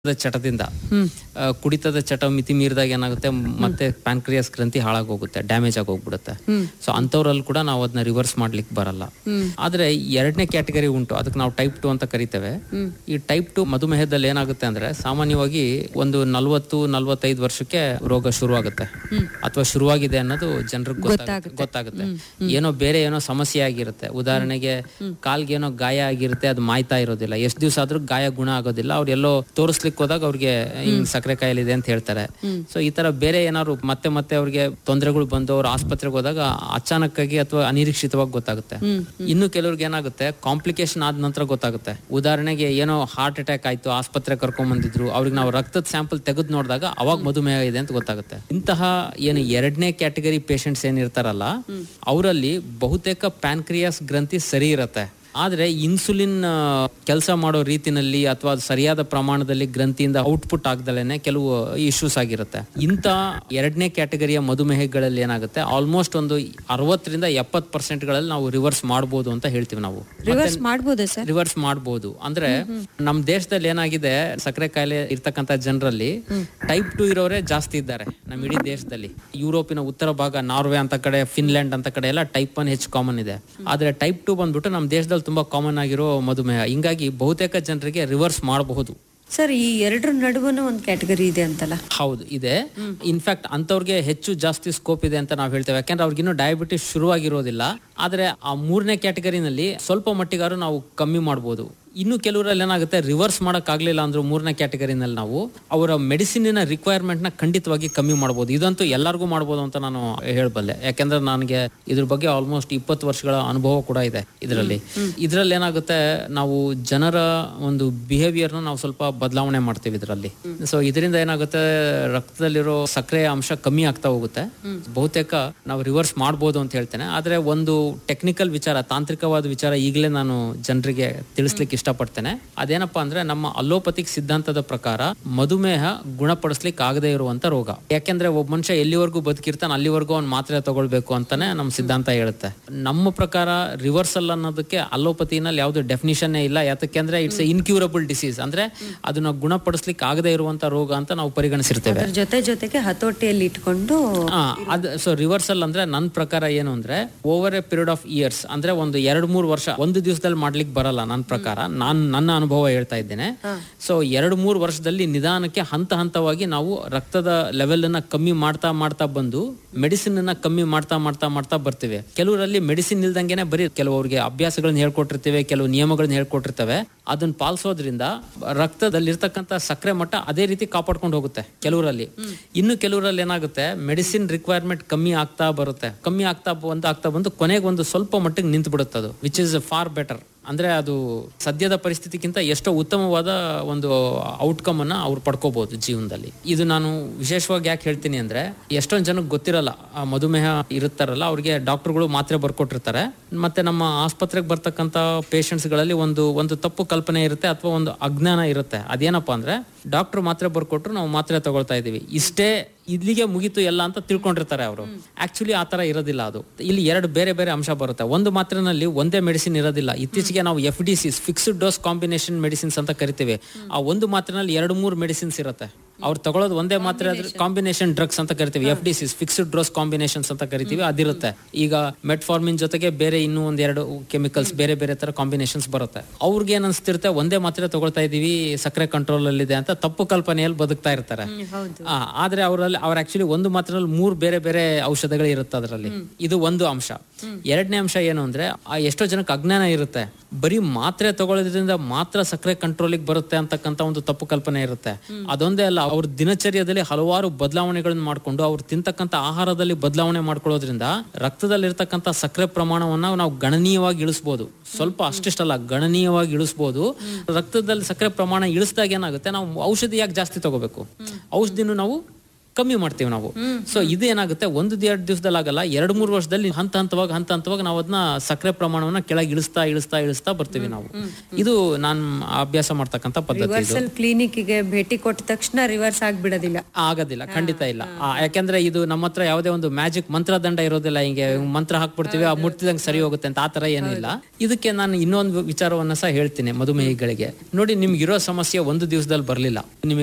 the ಚಟದಿಂದ ಆ, ಕುಡಿತದ ಚಟ ಮಿತಿ ಮೀರಿದಾಗ ಏನಾಗುತ್ತೆ ಮತ್ತೆ ಪ್ಯಾನ್ಕ್ರಿಯಾಸ್ ಗ್ರಂಥಿ ಹಾಳಾಗೋಗುತ್ತೆ ಡ್ಯಾಮೇಜ್ ಆಗೋಗ್ಬಿಡುತ್ತೆ ಸೊ ಅಂಥವ್ರಲ್ಲಿ ಕೂಡ ನಾವು ಅದನ್ನ ರಿವರ್ಸ್ ಮಾಡ್ಲಿಕ್ಕೆ ಬರಲ್ಲ ಆದ್ರೆ ಎರಡನೇ ಕ್ಯಾಟಗರಿ ಉಂಟು ಅದಕ್ಕೆ ನಾವು ಟೈಪ್ ಟು ಅಂತ ಕರಿತೇವೆ ಈ ಟೈಪ್ ಟು ಮಧುಮೇಹದಲ್ಲಿ ಏನಾಗುತ್ತೆ ಅಂದ್ರೆ ಸಾಮಾನ್ಯವಾಗಿ ಒಂದು ನಲ್ವತ್ತು ನಲ್ವತ್ತೈದು ವರ್ಷಕ್ಕೆ ರೋಗ ಶುರುವಾಗುತ್ತೆ ಅಥವಾ ಶುರುವಾಗಿದೆ ಅನ್ನೋದು ಜನರಿಗೆ ಗೊತ್ತಾಗುತ್ತೆ ಗೊತ್ತಾಗುತ್ತೆ ಏನೋ ಬೇರೆ ಏನೋ ಸಮಸ್ಯೆ ಆಗಿರುತ್ತೆ ಉದಾಹರಣೆಗೆ ಕಾಲ್ಗೆ ಏನೋ ಗಾಯ ಆಗಿರುತ್ತೆ ಅದು ಮಾಯ್ತಾ ಇರೋದಿಲ್ಲ ಎಷ್ಟು ದಿವಸ ಆದ್ರೂ ಗಾಯ ಗುಣ ಆಗೋದಿಲ್ಲ ಅವ್ರು ಎಲ್ಲೋ ತೋರಿಸ್ಲಿಕ್ಕೆ ಹೋದಾಗ ಅವ್ರಿಗೆ ಹಿಂಗ್ ಸಕ್ಕರೆ ಕಾಯಿಲೆ ಅಂತ ಹೇಳ್ತಾರೆ ಸೊ ಈ ತರ ಬೇರೆ ಏನಾದ್ರು ಮತ್ತೆ ಮತ್ತೆ ಅವ್ರಿಗೆ ತೊಂದರೆಗಳು ಬಂದು ಅವ್ರು ಆಸ್ಪತ್ರೆಗೆ ಹೋದಾಗ ಅಚಾನಕ್ ಆಗಿ ಅಥವಾ ಅನಿರೀಕ್ಷಿತವಾಗಿ ಗೊತ್ತಾಗುತ್ತೆ ಇನ್ನು ಕೆಲವ್ರಿಗೆ ಏನಾಗುತ್ತೆ ಕಾಂಪ್ಲಿಕೇಶನ್ ಆದ ನಂತರ ಗೊತ್ತಾಗುತ್ತೆ ಉದಾಹರಣೆಗೆ ಏನೋ ಹಾರ್ಟ್ ಅಟ್ಯಾಕ್ ಆಯ್ತು ಆಸ್ಪತ್ರೆ ಕರ್ಕೊಂಡ್ ಬಂದಿದ್ರು ಅವ್ರಿಗೆ ನಾವು ರಕ್ತದ ಸ್ಯಾಂಪಲ್ ತೆಗೆದು ನೋಡಿದಾಗ ಅವಾಗ ಮಧುಮೇಹ ಇದೆ ಅಂತ ಗೊತ್ತಾಗುತ್ತೆ ಇಂತಹ ಏನು ಎರಡನೇ ಕ್ಯಾಟಗರಿ ಪೇಷಂಟ್ಸ್ ಏನಿರ್ತಾರಲ್ಲ ಅವರಲ್ಲಿ ಬಹುತೇಕ ಪ್ಯಾನ್ಕ್ರಿಯಾಸ್ ಗ್ರಂಥಿ ಸರಿ ಇರತ್ತೆ ಆದ್ರೆ ಇನ್ಸುಲಿನ್ ಕೆಲಸ ಮಾಡೋ ರೀತಿನಲ್ಲಿ ಅಥವಾ ಅದು ಸರಿಯಾದ ಪ್ರಮಾಣದಲ್ಲಿ ಗ್ರಂಥಿಯಿಂದ ಔಟ್ಪುಟ್ ಆಗ್ದಲೇನೆ ಕೆಲವು ಇಶ್ಯೂಸ್ ಆಗಿರುತ್ತೆ ಇಂಥ ಎರಡನೇ ಕ್ಯಾಟಗರಿಯ ಮಧುಮೇಹಗಳಲ್ಲಿ ಏನಾಗುತ್ತೆ ಆಲ್ಮೋಸ್ಟ್ ಒಂದು ಅರವತ್ತರಿಂದ ಎಪ್ಪತ್ ಪರ್ಸೆಂಟ್ ಗಳಲ್ಲಿ ನಾವು ರಿವರ್ಸ್ ಮಾಡ್ಬೋದು ಅಂತ ಹೇಳ್ತೀವಿ ನಾವು ರಿವರ್ಸ್ ಮಾಡ್ಬೋದಾ ಸರ್ ರಿವರ್ಸ್ ಮಾಡಬಹುದು ಅಂದ್ರೆ ನಮ್ ದೇಶದಲ್ಲಿ ಏನಾಗಿದೆ ಸಕ್ಕರೆ ಕಾಯಿಲೆ ಇರ್ತಕ್ಕಂತ ಜನರಲ್ಲಿ ಟೈಪ್ ಟು ಇರೋರೇ ಜಾಸ್ತಿ ಇದ್ದಾರೆ ನಮ್ಮ ಇಡೀ ದೇಶದಲ್ಲಿ ಯುರೋಪಿನ ಉತ್ತರ ಭಾಗ ನಾರ್ವೆ ಅಂತ ಕಡೆ ಫಿನ್ಲ್ಯಾಂಡ್ ಅಂತ ಕಡೆ ಎಲ್ಲ ಟೈಪ್ ಒನ್ ಹೆಚ್ಚು ಕಾಮನ್ ಇದೆ ಆದ್ರೆ ಟೈಪ್ ಟು ಬಂದ್ಬಿಟ್ಟು ನಮ್ಮ ದೇಶದಲ್ಲಿ ತುಂಬಾ ಕಾಮನ್ ಆಗಿರೋ ಮಧುಮೇಹ ಹಿಂಗಾಗಿ ಬಹುತೇಕ ಜನರಿಗೆ ರಿವರ್ಸ್ ಮಾಡಬಹುದು ಸರ್ ಈ ಎರಡರ ನಡುವನು ಒಂದು ಕ್ಯಾಟಗರಿ ಇದೆ ಅಂತಲ್ಲ ಹೌದು ಇದೆ ಇನ್ಫ್ಯಾಕ್ಟ್ ಅಂತವ್ರಿಗೆ ಹೆಚ್ಚು ಜಾಸ್ತಿ ಸ್ಕೋಪ್ ಇದೆ ಅಂತ ನಾವು ಹೇಳ್ತೇವೆ ಯಾಕಂದ್ರೆ ಅವ್ರಿಗಿನ್ನೂ ಡಯಾಬಿಟಿಸ್ ಶುರುವಾಗಿರೋದಿಲ್ಲ ಆದ್ರೆ ಆ ಮೂರನೇ ಕ್ಯಾಟಗರಿನಲ್ಲಿ ಸ್ವಲ್ಪ ಮಟ್ಟಿಗಾರು ನಾವು ಕಮ್ಮಿ ಮಾಡ್ಬೋದು ಇನ್ನು ಕೆಲವರಲ್ಲಿ ಏನಾಗುತ್ತೆ ರಿವರ್ಸ್ ಮಾಡಕ್ ಆಗ್ಲಿಲ್ಲ ಅಂದ್ರೂ ಮೂರನೇ ಕ್ಯಾಟಗರಿನಲ್ಲಿ ನಾವು ಅವರ ಮೆಡಿಸಿನಿನ ರಿಕ್ವೈರ್ಮೆಂಟ್ ನ ಖಂಡಿತವಾಗಿ ಕಮ್ಮಿ ಮಾಡ್ಬೋದು ಇದಂತೂ ಎಲ್ಲರಿಗೂ ಮಾಡ್ಬೋದು ಅಂತ ನಾನು ಹೇಳಬಲ್ಲೆ ಯಾಕಂದ್ರೆ ನನಗೆ ಇದ್ರ ಬಗ್ಗೆ ಆಲ್ಮೋಸ್ಟ್ ಇಪ್ಪತ್ತು ವರ್ಷಗಳ ಅನುಭವ ಕೂಡ ಇದೆ ಇದರಲ್ಲಿ ಇದರಲ್ಲಿ ಏನಾಗುತ್ತೆ ನಾವು ಜನರ ಒಂದು ಬಿಹೇವಿಯರ್ನ ನಾವು ಸ್ವಲ್ಪ ಬದಲಾವಣೆ ಮಾಡ್ತೀವಿ ಇದರಲ್ಲಿ ಸೊ ಇದರಿಂದ ಏನಾಗುತ್ತೆ ರಕ್ತದಲ್ಲಿರೋ ಸಕ್ಕರೆ ಅಂಶ ಕಮ್ಮಿ ಆಗ್ತಾ ಹೋಗುತ್ತೆ ಬಹುತೇಕ ನಾವು ರಿವರ್ಸ್ ಮಾಡ್ಬೋದು ಅಂತ ಹೇಳ್ತೇನೆ ಆದ್ರೆ ಒಂದು ಟೆಕ್ನಿಕಲ್ ವಿಚಾರ ತಾಂತ್ರಿಕವಾದ ವಿಚಾರ ಈಗಲೇ ನಾನು ಜನರಿಗೆ ತಿಳಿಸ್ಲಿಕ್ಕೆ ಇಷ್ಟಪಡ್ತೇನೆ ಅದೇನಪ್ಪಾ ಅಂದ್ರೆ ನಮ್ಮ ಅಲೋಪತಿಕ್ ಸಿದ್ಧಾಂತದ ಪ್ರಕಾರ ಮಧುಮೇಹ ಗುಣಪಡಿಸ್ಲಿಕ್ಕೆ ಆಗದೆ ಇರುವಂತ ರೋಗ ಯಾಕೆಂದ್ರೆ ಒಬ್ಬ ಮನುಷ್ಯ ಎಲ್ಲಿವರೆಗೂ ಬದುಕಿರ್ತಾನೆ ಅಲ್ಲಿವರೆಗೂ ಅವ್ನು ಮಾತ್ರೆ ತಗೊಳ್ಬೇಕು ಅಂತಾನೆ ನಮ್ಮ ಸಿದ್ಧಾಂತ ಹೇಳುತ್ತೆ ನಮ್ಮ ಪ್ರಕಾರ ರಿವರ್ಸಲ್ ಅನ್ನೋದಕ್ಕೆ ಅಲೋಪತಿನಲ್ಲಿ ಯಾವ್ದು ಡೆಫಿನಿಷನ್ ಇಲ್ಲ ಯಾತಕ್ಕೆ ಅಂದ್ರೆ ಇಟ್ಸ್ ಇನ್ಕ್ಯೂರಬಲ್ ಡಿಸೀಸ್ ಅಂದ್ರೆ ಅದನ್ನ ಗುಣಪಡಿಸ್ಲಿಕ್ಕೆ ಆಗದೆ ಇರುವಂತ ರೋಗ ಅಂತ ನಾವು ಪರಿಗಣಿಸಿರ್ತೇವೆ ಅದ್ರ ಜೊತೆ ಜೊತೆಗೆ ಹತೋಟಿಯಲ್ಲಿ ಇಟ್ಕೊಂಡು ಆ, ಅದ್ ಸೊ ರಿವರ್ಸಲ್ ಅಂದ್ರೆ ನನ್ನ ಪ್ರಕಾರ ಏನು ಅಂದ್ರೆ over a period of years ಅಂದ್ರೆ ಒಂದು ಎರಡ್ ಮೂರು ವರ್ಷ ಒಂದು ದಿವಸದಲ್ಲಿ ಮಾಡ್ಲಿಕ್ಕೆ ಬರಲ್ಲ ನನ್ನ ಪ್ರಕಾರ ನಾನ್ ನನ್ನ ಅನುಭವ ಹೇಳ್ತಾ ಇದ್ದೇನೆ ಸೊ ಎರಡ್ ಮೂರು ವರ್ಷದಲ್ಲಿ ನಿಧಾನಕ್ಕೆ ಹಂತ ಹಂತವಾಗಿ ನಾವು ರಕ್ತದ ಲೆವೆಲ್ ಅನ್ನ ಕಮ್ಮಿ ಮಾಡ್ತಾ ಮಾಡ್ತಾ ಬಂದು ಮೆಡಿಸಿನ್ ಅನ್ನ ಕಮ್ಮಿ ಮಾಡ್ತಾ ಮಾಡ್ತಾ ಮಾಡ್ತಾ ಬರ್ತೀವಿ ಕೆಲವರಲ್ಲಿ ಮೆಡಿಸಿನ್ ಇಲ್ದಂಗೆನೆ ಬರೀ ಕೆಲವರಿಗೆ ಅಭ್ಯಾಸಗಳನ್ನ ಹೇಳ್ಕೊಟ್ಟಿರ್ತೇವೆ ಕೆಲವು ನಿಯಮಗಳನ್ನ ಹೇಳ್ಕೊಟ್ಟಿರ್ತೇವೆ ಅದನ್ನ ಪಾಲಿಸೋದ್ರಿಂದ ರಕ್ತದಲ್ಲಿರ್ತಕ್ಕಂಥ ಸಕ್ಕರೆ ಮಟ್ಟ ಅದೇ ರೀತಿ ಕಾಪಾಡ್ಕೊಂಡು ಹೋಗುತ್ತೆ ಕೆಲವರಲ್ಲಿ ಇನ್ನು ಕೆಲವರಲ್ಲಿ ಏನಾಗುತ್ತೆ ಮೆಡಿಸಿನ್ ರಿಕ್ವೈರ್ಮೆಂಟ್ ಕಮ್ಮಿ ಆಗ್ತಾ ಬರುತ್ತೆ ಕಮ್ಮಿ ಆಗ್ತಾ ಬಂದು ಆಗ್ತಾ ಬಂದು ಕೊನೆಗೆ ಒಂದು ಸ್ವಲ್ಪ ಮಟ್ಟಿಗೆ ನಿಂತು ಬಿಡುತ್ತೆ ಅದು ವಿಚ್ ಇಸ್ ಫಾರ್ ಬೆಟರ್ ಅಂದ್ರೆ ಅದು ಸದ್ಯದ ಪರಿಸ್ಥಿತಿಗಿಂತ ಎಷ್ಟೋ ಉತ್ತಮವಾದ ಒಂದು ಔಟ್ಕಮ್ ಅನ್ನ ಅವ್ರು ಪಡ್ಕೋಬಹುದು ಜೀವನದಲ್ಲಿ ಇದು ನಾನು ವಿಶೇಷವಾಗಿ ಯಾಕೆ ಹೇಳ್ತೀನಿ ಅಂದ್ರೆ ಎಷ್ಟೊಂದು ಜನಕ್ಕೆ ಗೊತ್ತಿರಲ್ಲ ಆ ಮಧುಮೇಹ ಇರುತ್ತಾರಲ್ಲ ಅವ್ರಿಗೆ ಡಾಕ್ಟರ್ಗಳು ಮಾತ್ರೆ ಬರ್ಕೊಟ್ಟಿರ್ತಾರೆ ಮತ್ತೆ ನಮ್ಮ ಆಸ್ಪತ್ರೆಗೆ ಬರ್ತಕ್ಕಂತ patients ಗಳಲ್ಲಿ ಒಂದು ಒಂದು ತಪ್ಪು ಕಲ್ಪನೆ ಇರುತ್ತೆ ಅಥವಾ ಒಂದು ಅಜ್ಞಾನ ಇರುತ್ತೆ ಅದೇನಪ್ಪಾ ಅಂದ್ರೆ ಡಾಕ್ಟರ್ ಮಾತ್ರೆ ಬರ್ಕೊಟ್ರು ನಾವು ಮಾತ್ರೆ ತಗೊಳ್ತಾ ಇದೀವಿ ಇಷ್ಟೇ ಇಲ್ಲಿಗೆ ಮುಗೀತು ಎಲ್ಲ ಅಂತ ತಿಳ್ಕೊಂಡಿರ್ತಾರೆ ಅವರು ಆಕ್ಚುಲಿ ಆ ತರ ಇರೋದಿಲ್ಲ ಅದು ಇಲ್ಲಿ ಎರಡು ಬೇರೆ ಬೇರೆ ಅಂಶ ಬರುತ್ತೆ ಒಂದು ಮಾತ್ರೆನಲ್ಲಿ ಒಂದೇ ಮೆಡಿಸಿನ್ ಇರೋದಿಲ್ಲ ಇತ್ತೀಚೆಗೆ ನಾವು F D Cs fixed dose combination medicines ಅಂತ ಕರಿತೀವಿ ಆ ಒಂದು ಮಾತ್ರೆನಲ್ಲಿ ಎರಡು ಮೂರು ಮೆಡಿಸಿನ್ಸ್ ಇರುತ್ತೆ ಅವ್ರು ತಗೊಳ್ಳೋದು ಒಂದೇ ಮಾತ್ರೆ ಆದ್ರೆ ಕಾಂಬಿನೇಷನ್ ಡ್ರಗ್ಸ್ ಅಂತ ಕರಿತೀವಿ F D Cs fixed dose combinations ಅಂತ ಕರಿತೀವಿ ಅದಿರುತ್ತೆ ಈಗ ಮೆಟ್ಫಾರ್ಮಿನ್ ಜೊತೆಗೆ ಬೇರೆ ಇನ್ನೂ ಒಂದೆರಡು ಕೆಮಿಕಲ್ಸ್ ಬೇರೆ ಬೇರೆ ತರ ಕಾಂಬಿನೇಷನ್ಸ್ ಬರುತ್ತೆ ಅವ್ರಿಗೆ ಏನ್ ಅನ್ಸ್ತಿರುತ್ತೆ ಒಂದೇ ಮಾತ್ರೆ ತಗೊಳ್ತಾ ಇದೀವಿ ಸಕ್ಕರೆ ಕಂಟ್ರೋಲ್ ಅಲ್ಲಿ ಇದೆ ಅಂತ ತಪ್ಪು ಕಲ್ಪನೆಯಲ್ಲಿ ಬದುಕ್ತಾ ಇರ್ತಾರೆ ಹೌದು ಆ, ಆದ್ರೆ ಅವರಲ್ಲಿ ಅವ್ರ ಆಕ್ಚುಲಿ ಒಂದು ಮಾತ್ರಲ್ಲಿ ಮೂರ್ ಬೇರೆ ಬೇರೆ ಔಷಧಗಳು ಇರುತ್ತೆ ಅದರಲ್ಲಿ ಇದು ಒಂದು ಅಂಶ ಎರಡನೇ ಅಂಶ ಏನು ಅಂದ್ರೆ ಆ ಎಷ್ಟೋ ಜನಕ್ಕೆ ಅಜ್ಞಾನ ಇರುತ್ತೆ ಬರೀ ಮಾತ್ರೆ ತಗೊಳ್ಳೋದ್ರಿಂದ ಮಾತ್ರ ಸಕ್ಕರೆ ಕಂಟ್ರೋಲಿಗೆ ಬರುತ್ತೆ ಅಂತಕ್ಕಂತ ಒಂದು ತಪ್ಪು ಕಲ್ಪನೆ ಇರುತ್ತೆ ಅದೊಂದೇ ಅಲ್ಲ ಅವ್ರ ದಿನಚರ್ಯದಲ್ಲಿ ಹಲವಾರು ಬದಲಾವಣೆಗಳನ್ನ ಮಾಡ್ಕೊಂಡು ಅವ್ರು ತಿಂತಕ್ಕಂತ ಆಹಾರದಲ್ಲಿ ಬದಲಾವಣೆ ಮಾಡ್ಕೊಳ್ಳೋದ್ರಿಂದ ರಕ್ತದಲ್ಲಿರ್ತಕ್ಕಂಥ ಸಕ್ಕರೆ ಪ್ರಮಾಣವನ್ನ ನಾವು ಗಣನೀಯವಾಗಿ ಇಳಿಸ್ಬೋದು ಸ್ವಲ್ಪ ಅಷ್ಟಿಷ್ಟಲ್ಲ ಗಣನೀಯವಾಗಿ ಇಳಿಸ್ಬೋದು ರಕ್ತದಲ್ಲಿ ಸಕ್ಕರೆ ಪ್ರಮಾಣ ಇಳಿಸಿದಾಗ ಏನಾಗುತ್ತೆ ನಾವು ಔಷಧಿ ಯಾಕೆ ಜಾಸ್ತಿ ತಗೋಬೇಕು ಔಷಧಿನೂ ನಾವು ಕಮ್ಮಿ ಮಾಡ್ತೀವಿ ನಾವು ಸೊ ಇದು ಏನಾಗುತ್ತೆ ಒಂದು ಎರಡು ದಿವಸದಲ್ಲಿ ಆಗಲ್ಲ ಎರಡು ಮೂರು ವರ್ಷದಲ್ಲಿ ಹಂತ ಹಂತವಾಗಿ ಹಂತ ಹಂತವಾಗಿ ನಾವು ಅದನ್ನ ಸಕ್ಕರೆ ಪ್ರಮಾಣವನ್ನ ಕೆಳಗೆ ಇಳಿಸ್ತಾ ಇಳಿಸ್ತಾ ಇಳಿಸ್ತಾ ಬರ್ತೀವಿ ನಾವು ಇದು ನಾನು ಅಭ್ಯಾಸ ಮಾಡ್ತಕ್ಕಂಥ ಪದ್ಧತಿ ಇದು ರಿವರ್ಸಲ್ ಕ್ಲಿನಿಕ್ಗೆ ಭೇಟಿ ಕೊಟ್ಟ ತಕ್ಷಣ ರಿವರ್ಸ್ ಆಗ್ಬಿಡೋದಿಲ್ಲ ಆಗೋದಿಲ್ಲ ಖಂಡಿತ ಇಲ್ಲ ಆ, ಯಾಕಂದ್ರೆ ಇದು ನಮ್ಮ ಹತ್ರ ಯಾವುದೇ ಒಂದು ಮ್ಯಾಜಿಕ್ ಮಂತ್ರದಂಡ ಇರೋದಿಲ್ಲ ಹಿಂಗೆ ಮಂತ್ರ ಹಾಕ್ಬಿಡ್ತೀವಿ ಆ ಮುಟ್ಟಿದಂಗೆ ಸರಿ ಹೋಗುತ್ತೆ ಅಂತ ಆ ತರ ಏನಿಲ್ಲ ಇದಕ್ಕೆ ನಾನು ಇನ್ನೊಂದು ವಿಚಾರವನ್ನ ಸಹ ಹೇಳ್ತೀನಿ ಮಧುಮೇಹಿಗಳಿಗೆ ನೋಡಿ ನಿಮ್ಗೆ ಇರೋ ಸಮಸ್ಯೆ ಒಂದು ದಿವಸದಲ್ಲಿ ಬರಲಿಲ್ಲ ನಿಮಗೆ